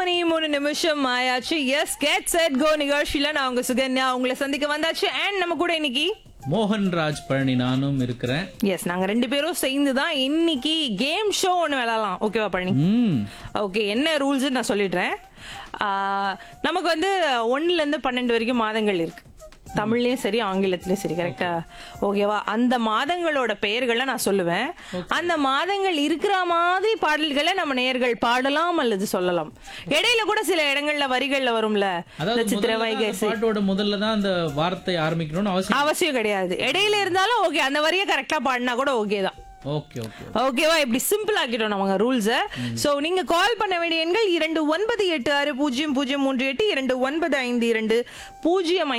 மணி மூணு நிமிஷம் ஆயாச்சு எஸ் கெட் செட் கோ நிகழ்ச்சியில நான் உங்க சுகன்யா உங்களை சந்திக்க வந்தாச்சு அண்ட் நம்ம கூட இன்னைக்கு மோகன்ராஜ் பழனி நானும் இருக்கிறேன் எஸ் நாங்க ரெண்டு பேரும் சேர்ந்து தான் இன்னைக்கு கேம் ஷோ ஒன்று விளையாடலாம் ஓகேவா பழனி ம் ஓகே என்ன ரூல்ஸ் நான் சொல்லிடுறேன் ஆஹ், நமக்கு வந்து ஒன்னுல இருந்து பன்னெண்டு வரைக்கும் மாதங்கள் இருக்கு தமிழ்லயும் சரி ஆங்கிலத்திலயும் சரி கரெக்டா ஓகேவா அந்த மாதங்களோட பெயர்களை நான் சொல்லுவேன் அந்த மாதங்கள் இருக்கிற மாதிரி பாடல்களை நம்ம நேயர்கள் பாடலாம் அல்லது சொல்லலாம் இடையில கூட சில இடங்கள்ல வரிகள்ல வரும்ல அதாவது நட்சத்திர முதல்ல வைகை அந்த பாட்டோட முதல்ல தான் அந்த வார்த்தை ஆரம்பிக்கணும்னு அவசியம் அவசியம் கிடையாது இடையில இருந்தாலும் ஓகே அந்த வரியை கரெக்டா பாடினா கூட ஓகே தான் ஓகே ஓகே ஓகேவா இப்படி சிம்பிள் ஆக்கிட்டோம் நம்ம ரூல்ஸை சோ நீங்க கால் பண்ண வேண்டிய எண்கள் இரண்டு ஒன்பது எட்டு ஆறு பூஜ்ஜியம் பூஜ்ஜியம் மூன்று எட்டு இரண்டு ஒன்பது ஐந்து இரண்டு பூஜ்ஜியம்